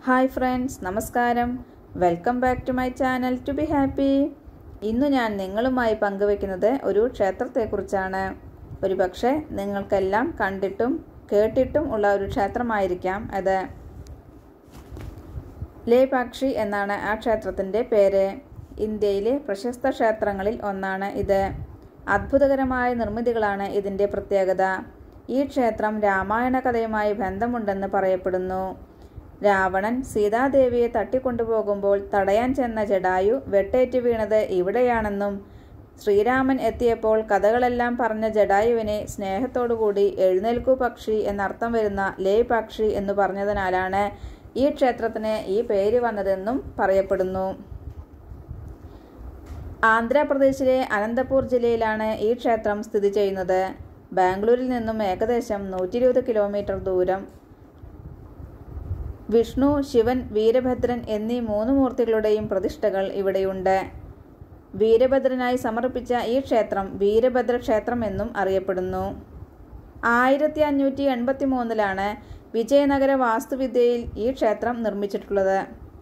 hi friends നമസ്കാരം welcome back to my channel to be happy ഇന്ന് ഞാൻ നിങ്ങളുമായി പങ്കുവെക്കുന്നത് ഒരു ക്ഷേത്രത്തെക്കുറിച്ചാണ് ഒരുപക്ഷെ നിങ്ങൾക്കെല്ലാം കണ്ടിട്ടും കേട്ടിട്ടും ഉള്ള ഒരു ക്ഷേത്രമായിരിക്കാം അത് ലേപാക്ഷി എന്നാണ് ആ ക്ഷേത്രത്തിൻ്റെ പേര് ഇന്ത്യയിലെ പ്രശസ്ത ക്ഷേത്രങ്ങളിൽ ഒന്നാണ് ഇത് അത്ഭുതകരമായ നിർമ്മിതികളാണ് ഇതിൻ്റെ പ്രത്യേകത ഈ ക്ഷേത്രം രാമായണ കഥയുമായി ബന്ധമുണ്ടെന്ന് പറയപ്പെടുന്നു രാവണൻ സീതാദേവിയെ തട്ടിക്കൊണ്ടുപോകുമ്പോൾ തടയാൻ ചെന്ന ജഡായു വെട്ടേറ്റ് വീണത് ഇവിടെയാണെന്നും ശ്രീരാമൻ എത്തിയപ്പോൾ കഥകളെല്ലാം പറഞ്ഞ ജഡായുവിനെ സ്നേഹത്തോടുകൂടി എഴുന്നേൽക്കൂ പക്ഷി എന്നർത്ഥം വരുന്ന ലേ പക്ഷി എന്ന് പറഞ്ഞതിനാലാണ് ഈ ക്ഷേത്രത്തിന് ഈ പേര് വന്നതെന്നും പറയപ്പെടുന്നു ആന്ധ്രാപ്രദേശിലെ അനന്തപൂർ ജില്ലയിലാണ് ഈ ക്ഷേത്രം സ്ഥിതി ചെയ്യുന്നത് ബാംഗ്ലൂരിൽ നിന്നും ഏകദേശം നൂറ്റി ഇരുപത് കിലോമീറ്റർ ദൂരം വിഷ്ണു ശിവൻ വീരഭദ്രൻ എന്നീ മൂന്ന് മൂർത്തികളുടെയും പ്രതിഷ്ഠകൾ ഇവിടെയുണ്ട് വീരഭദ്രനായി സമർപ്പിച്ച ഈ ക്ഷേത്രം വീരഭദ്ര ക്ഷേത്രം എന്നും അറിയപ്പെടുന്നു ആയിരത്തി അഞ്ഞൂറ്റി എൺപത്തി മൂന്നിലാണ് വിജയനഗര വാസ്തുവിദ്യയിൽ ഈ ക്ഷേത്രം നിർമ്മിച്ചിട്ടുള്ളത്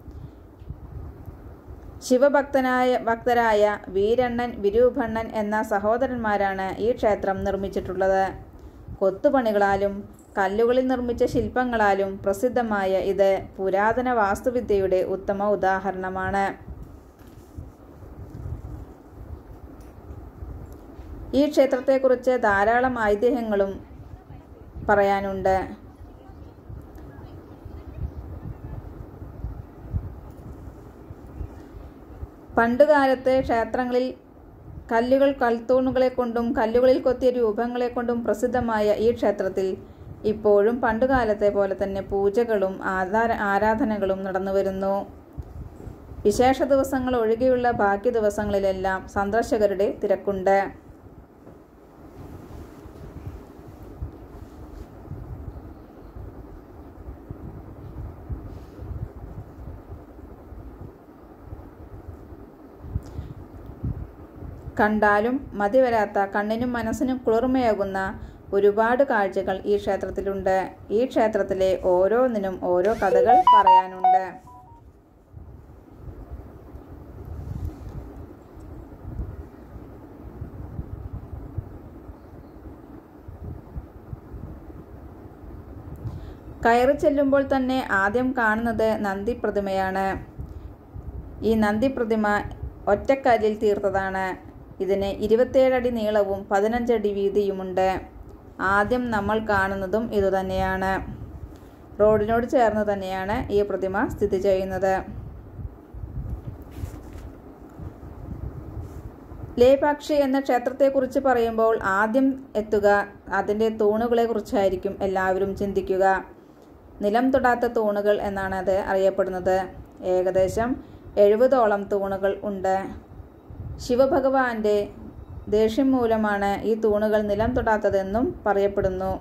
ശിവഭക്തനായ ഭക്തരായ വീരണ്ണൻ വിരൂപണ്ണൻ എന്ന സഹോദരന്മാരാണ് ഈ ക്ഷേത്രം നിർമ്മിച്ചിട്ടുള്ളത് കൊത്തുപണികളാലും കല്ലുകളിൽ നിർമ്മിച്ച ശില്പങ്ങളാലും പ്രസിദ്ധമായ ഇത് പുരാതന വാസ്തുവിദ്യയുടെ ഉത്തമ ഉദാഹരണമാണ് ഈ ക്ഷേത്രത്തെക്കുറിച്ച് ധാരാളം ഐതിഹ്യങ്ങളും പറയാനുണ്ട് പണ്ടുകാലത്ത് ക്ഷേത്രങ്ങളിൽ കല്ലുകൾ കൽത്തൂണുകളെ കൊണ്ടും കല്ലുകളിൽ കൊത്തിയ രൂപങ്ങളെ കൊണ്ടും പ്രസിദ്ധമായ ഈ ക്ഷേത്രത്തിൽ ഇപ്പോഴും പണ്ടുകാലത്തെ പോലെ തന്നെ പൂജകളും ആധാര ആരാധനകളും നടന്നുവരുന്നു വിശേഷ ദിവസങ്ങൾ ഒഴികെയുള്ള ബാക്കി ദിവസങ്ങളിലെല്ലാം സന്ദർശകരുടെ തിരക്കുണ്ട് കണ്ടാലും മതിവരാത്ത കണ്ണിനും മനസ്സിനും കുളിർമയാകുന്ന ഒരുപാട് കാഴ്ചകൾ ഈ ക്ഷേത്രത്തിലുണ്ട് ഈ ക്ഷേത്രത്തിലെ ഓരോന്നിനും ഓരോ കഥകൾ പറയാനുണ്ട് കയറി ചെല്ലുമ്പോൾ തന്നെ ആദ്യം കാണുന്നത് നന്ദി പ്രതിമയാണ് ഈ നന്ദി പ്രതിമ ഒറ്റക്കല്ലിൽ തീർത്തതാണ് ഇതിന് ഇരുപത്തേഴടി നീളവും പതിനഞ്ചടി വീതിയുമുണ്ട് ആദ്യം നമ്മൾ കാണുന്നതും ഇതുതന്നെയാണ് റോഡിനോട് ചേർന്ന് തന്നെയാണ് ഈ പ്രതിമ സ്ഥിതി ചെയ്യുന്നത് ലേപാക്ഷി എന്ന ക്ഷേത്രത്തെക്കുറിച്ച് പറയുമ്പോൾ ആദ്യം എത്തുക അതിൻ്റെ തൂണുകളെ കുറിച്ചായിരിക്കും എല്ലാവരും ചിന്തിക്കുക നിലം തൊടാത്ത തൂണുകൾ എന്നാണ് അത് അറിയപ്പെടുന്നത് ഏകദേശം എഴുപതോളം തൂണുകൾ ഉണ്ട് ശിവഭഗവാന്റെ ദേഷ്യം മൂലമാണ് ഈ തൂണുകൾ നിലം തൊടാത്തതെന്നും പറയപ്പെടുന്നു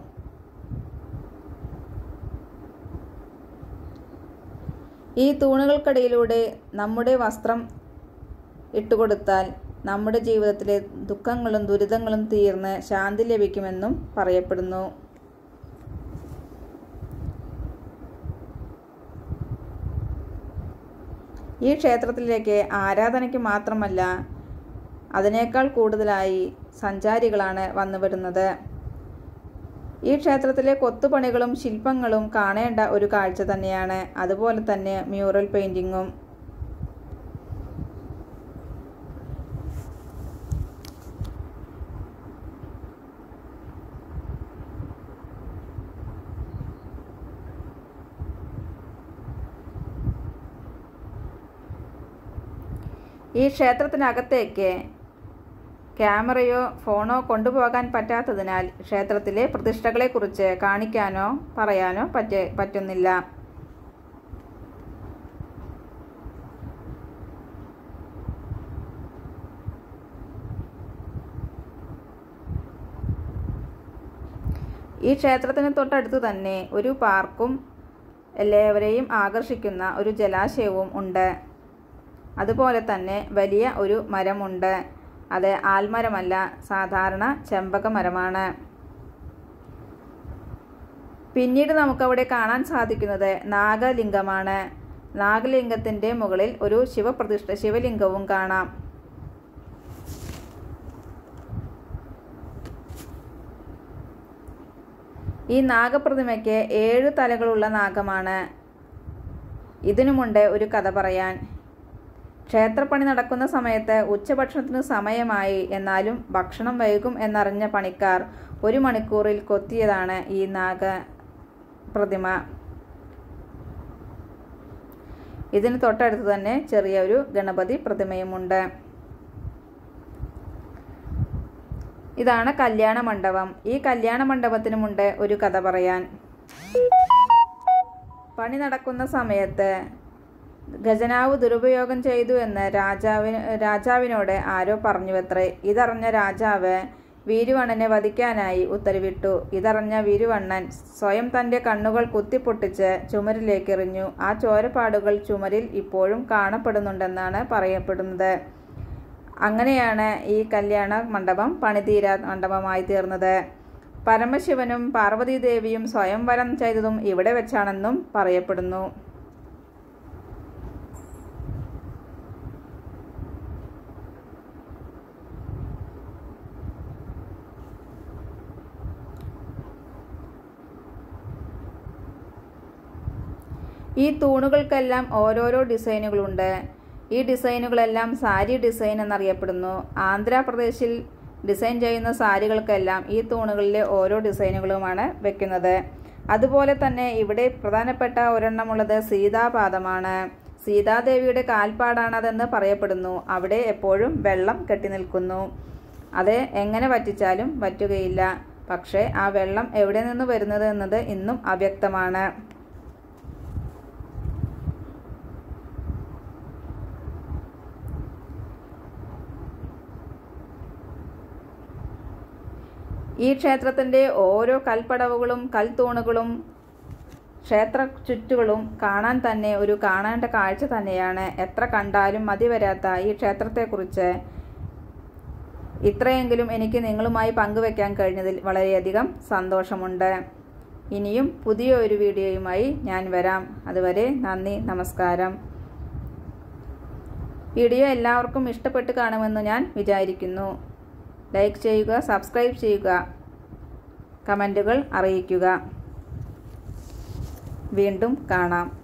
ഈ തൂണുകൾക്കിടയിലൂടെ നമ്മുടെ വസ്ത്രം ഇട്ടുകൊടുത്താൽ നമ്മുടെ ജീവിതത്തിലെ ദുഃഖങ്ങളും ദുരിതങ്ങളും തീർന്ന് ശാന്തി ലഭിക്കുമെന്നും പറയപ്പെടുന്നു ഈ ക്ഷേത്രത്തിലേക്ക് ആരാധനയ്ക്ക് മാത്രമല്ല അതിനേക്കാൾ കൂടുതലായി സഞ്ചാരികളാണ് വന്നു വരുന്നത് ഈ ക്ഷേത്രത്തിലെ കൊത്തുപണികളും ശില്പങ്ങളും കാണേണ്ട ഒരു കാഴ്ച തന്നെയാണ് അതുപോലെ തന്നെ മ്യൂറൽ പെയിൻറ്റിങ്ങും ഈ ക്ഷേത്രത്തിനകത്തേക്ക് ക്യാമറയോ ഫോണോ കൊണ്ടുപോകാൻ പറ്റാത്തതിനാൽ ക്ഷേത്രത്തിലെ പ്രതിഷ്ഠകളെക്കുറിച്ച് കാണിക്കാനോ പറയാനോ പറ്റ പറ്റുന്നില്ല ഈ ക്ഷേത്രത്തിന് തൊട്ടടുത്ത് തന്നെ ഒരു പാർക്കും എല്ലാവരെയും ആകർഷിക്കുന്ന ഒരു ജലാശയവും ഉണ്ട് അതുപോലെ തന്നെ വലിയ ഒരു മരമുണ്ട് അത് ആൽമരമല്ല സാധാരണ ചെമ്പക മരമാണ് പിന്നീട് നമുക്കവിടെ കാണാൻ സാധിക്കുന്നത് നാഗലിംഗമാണ് നാഗലിംഗത്തിൻ്റെ മുകളിൽ ഒരു ശിവപ്രതിഷ്ഠ ശിവലിംഗവും കാണാം ഈ നാഗപ്രതിമയ്ക്ക് ഏഴു തലകളുള്ള നാഗമാണ് ഇതിനുമുണ്ട് ഒരു കഥ പറയാൻ ക്ഷേത്രപ്പണി നടക്കുന്ന സമയത്ത് ഉച്ചഭക്ഷണത്തിന് സമയമായി എന്നാലും ഭക്ഷണം വൈകും എന്നറിഞ്ഞ പണിക്കാർ ഒരു മണിക്കൂറിൽ കൊത്തിയതാണ് ഈ നാഗ പ്രതിമ ഇതിന് തൊട്ടടുത്ത് തന്നെ ചെറിയൊരു ഗണപതി പ്രതിമയുമുണ്ട് ഇതാണ് കല്യാണ മണ്ഡപം ഈ കല്യാണ മണ്ഡപത്തിനുമുണ്ട് ഒരു കഥ പറയാൻ പണി നടക്കുന്ന സമയത്ത് ഖജനാവ് ദുരുപയോഗം ചെയ്തു എന്ന് രാജാവിന് രാജാവിനോട് ആരോ പറഞ്ഞുവത്രേ ഇതറിഞ്ഞ രാജാവ് വീരുവണ്ണനെ വധിക്കാനായി ഉത്തരവിട്ടു ഇതറിഞ്ഞ വീരുവണ്ണൻ സ്വയം തൻ്റെ കണ്ണുകൾ കുത്തിപ്പൊട്ടിച്ച് ചുമരിലേക്ക് എറിഞ്ഞു ആ ചോരപ്പാടുകൾ ചുമരിൽ ഇപ്പോഴും കാണപ്പെടുന്നുണ്ടെന്നാണ് പറയപ്പെടുന്നത് അങ്ങനെയാണ് ഈ കല്യാണ മണ്ഡപം പണിതീരാ മണ്ഡപമായി തീർന്നത് പരമശിവനും പാർവതീദേവിയും സ്വയംവരം ചെയ്തതും ഇവിടെ വെച്ചാണെന്നും പറയപ്പെടുന്നു ഈ തൂണുകൾക്കെല്ലാം ഓരോരോ ഡിസൈനുകളുണ്ട് ഈ ഡിസൈനുകളെല്ലാം സാരി ഡിസൈൻ എന്നറിയപ്പെടുന്നു ആന്ധ്രാപ്രദേശിൽ ഡിസൈൻ ചെയ്യുന്ന സാരികൾക്കെല്ലാം ഈ തൂണുകളിലെ ഓരോ ഡിസൈനുകളുമാണ് വെക്കുന്നത് അതുപോലെ തന്നെ ഇവിടെ പ്രധാനപ്പെട്ട ഒരെണ്ണമുള്ളത് സീതാപാദമാണ് സീതാദേവിയുടെ കാൽപ്പാടാണതെന്ന് പറയപ്പെടുന്നു അവിടെ എപ്പോഴും വെള്ളം കെട്ടി നിൽക്കുന്നു അത് എങ്ങനെ വറ്റിച്ചാലും വറ്റുകയില്ല പക്ഷേ ആ വെള്ളം എവിടെ നിന്ന് വരുന്നത് എന്നത് ഇന്നും അവ്യക്തമാണ് ഈ ക്ഷേത്രത്തിൻ്റെ ഓരോ കൽപ്പടവുകളും കൽത്തൂണുകളും ക്ഷേത്ര ചുറ്റുകളും കാണാൻ തന്നെ ഒരു കാണേണ്ട കാഴ്ച തന്നെയാണ് എത്ര കണ്ടാലും മതി വരാത്ത ഈ ക്ഷേത്രത്തെക്കുറിച്ച് ഇത്രയെങ്കിലും എനിക്ക് നിങ്ങളുമായി പങ്കുവെക്കാൻ കഴിഞ്ഞതിൽ വളരെയധികം സന്തോഷമുണ്ട് ഇനിയും പുതിയ ഒരു വീഡിയോയുമായി ഞാൻ വരാം അതുവരെ നന്ദി നമസ്കാരം വീഡിയോ എല്ലാവർക്കും ഇഷ്ടപ്പെട്ട് കാണുമെന്ന് ഞാൻ വിചാരിക്കുന്നു ലൈക്ക് ചെയ്യുക സബ്സ്ക്രൈബ് ചെയ്യുക കമൻറ്റുകൾ അറിയിക്കുക വീണ്ടും കാണാം